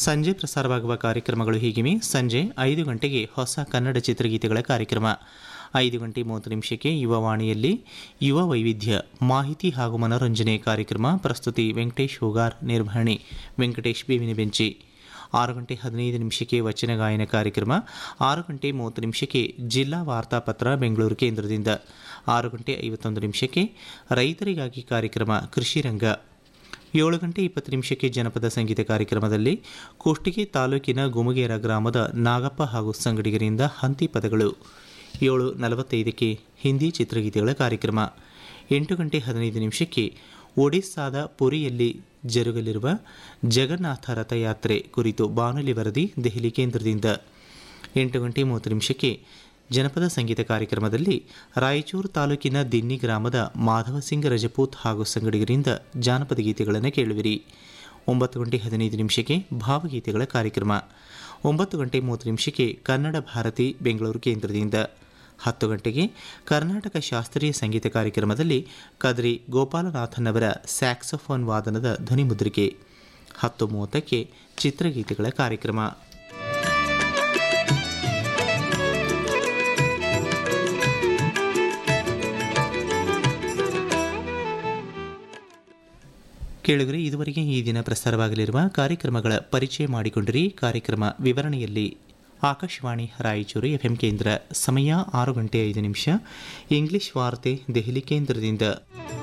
ಸಂಜೆ ಪ್ರಸಾರವಾಗುವ ಕಾರ್ಯಕ್ರಮಗಳು ಹೀಗಿವೆ ಸಂಜೆ ಐದು ಗಂಟೆಗೆ ಹೊಸ ಕನ್ನಡ ಚಿತ್ರಗೀತೆಗಳ ಕಾರ್ಯಕ್ರಮ ಐದು ಗಂಟೆ ಮೂವತ್ತು ನಿಮಿಷಕ್ಕೆ ಯುವವಾಣಿಯಲ್ಲಿ ಯುವ ವೈವಿಧ್ಯ ಮಾಹಿತಿ ಹಾಗೂ ಮನೋರಂಜನೆ ಕಾರ್ಯಕ್ರಮ ಪ್ರಸ್ತುತಿ ವೆಂಕಟೇಶ್ ಹೋಗಾರ್ ನಿರ್ವಹಣೆ ವೆಂಕಟೇಶ್ ಬೇವಿನ ಬೆಂಚಿ ಆರು ಗಂಟೆ ಹದಿನೈದು ನಿಮಿಷಕ್ಕೆ ವಚನ ಗಾಯನ ಕಾರ್ಯಕ್ರಮ ಆರು ಗಂಟೆ ಮೂವತ್ತು ನಿಮಿಷಕ್ಕೆ ಜಿಲ್ಲಾ ವಾರ್ತಾಪತ್ರ ಬೆಂಗಳೂರು ಕೇಂದ್ರದಿಂದ ಆರು ಗಂಟೆ ಐವತ್ತೊಂದು ನಿಮಿಷಕ್ಕೆ ರೈತರಿಗಾಗಿ ಕಾರ್ಯಕ್ರಮ ಕೃಷಿ ರಂಗ ಏಳು ಗಂಟೆ ಇಪ್ಪತ್ತು ನಿಮಿಷಕ್ಕೆ ಜನಪದ ಸಂಗೀತ ಕಾರ್ಯಕ್ರಮದಲ್ಲಿ ಕುಷ್ಟಗಿ ತಾಲೂಕಿನ ಗುಮಗೇರ ಗ್ರಾಮದ ನಾಗಪ್ಪ ಹಾಗೂ ಸಂಗಡಿಗರಿಂದ ಹಂತಿ ಪದಗಳು ಏಳು ನಲವತ್ತೈದಕ್ಕೆ ಹಿಂದಿ ಚಿತ್ರಗೀತೆಗಳ ಕಾರ್ಯಕ್ರಮ ಎಂಟು ಗಂಟೆ ಹದಿನೈದು ನಿಮಿಷಕ್ಕೆ ಒಡಿಸ್ಸಾದ ಪುರಿಯಲ್ಲಿ ಜರುಗಲಿರುವ ಜಗನ್ನಾಥ ರಥಯಾತ್ರೆ ಕುರಿತು ಬಾನುಲಿ ವರದಿ ದೆಹಲಿ ಕೇಂದ್ರದಿಂದ ಎಂಟು ಗಂಟೆ ಮೂವತ್ತು ನಿಮಿಷಕ್ಕೆ ಜನಪದ ಸಂಗೀತ ಕಾರ್ಯಕ್ರಮದಲ್ಲಿ ರಾಯಚೂರು ತಾಲೂಕಿನ ದಿನ್ನಿ ಗ್ರಾಮದ ಮಾಧವ ಸಿಂಗ್ ರಜಪೂತ್ ಹಾಗೂ ಸಂಗಡಿಗರಿಂದ ಜಾನಪದ ಗೀತೆಗಳನ್ನು ಕೇಳುವಿರಿ ಒಂಬತ್ತು ಗಂಟೆ ಹದಿನೈದು ನಿಮಿಷಕ್ಕೆ ಭಾವಗೀತೆಗಳ ಕಾರ್ಯಕ್ರಮ ಒಂಬತ್ತು ಗಂಟೆ ಮೂವತ್ತು ನಿಮಿಷಕ್ಕೆ ಕನ್ನಡ ಭಾರತಿ ಬೆಂಗಳೂರು ಕೇಂದ್ರದಿಂದ ಹತ್ತು ಗಂಟೆಗೆ ಕರ್ನಾಟಕ ಶಾಸ್ತ್ರೀಯ ಸಂಗೀತ ಕಾರ್ಯಕ್ರಮದಲ್ಲಿ ಕದ್ರಿ ಗೋಪಾಲನಾಥನ್ ಅವರ ಸ್ಯಾಕ್ಸೋಫೋನ್ ವಾದನದ ಧ್ವನಿಮುದ್ರಿಕೆ ಹತ್ತು ಮೂವತ್ತಕ್ಕೆ ಚಿತ್ರಗೀತೆಗಳ ಕಾರ್ಯಕ್ರಮ ಕೇಳಿದರೆ ಇದುವರೆಗೆ ಈ ದಿನ ಪ್ರಸಾರವಾಗಲಿರುವ ಕಾರ್ಯಕ್ರಮಗಳ ಪರಿಚಯ ಮಾಡಿಕೊಂಡಿರಿ ಕಾರ್ಯಕ್ರಮ ವಿವರಣೆಯಲ್ಲಿ ಆಕಾಶವಾಣಿ ರಾಯಚೂರು ಎಫ್ಎಂ ಕೇಂದ್ರ ಸಮಯ ಆರು ಗಂಟೆ ಐದು ನಿಮಿಷ ಇಂಗ್ಲಿಷ್ ವಾರ್ತೆ ದೆಹಲಿ ಕೇಂದ್ರದಿಂದ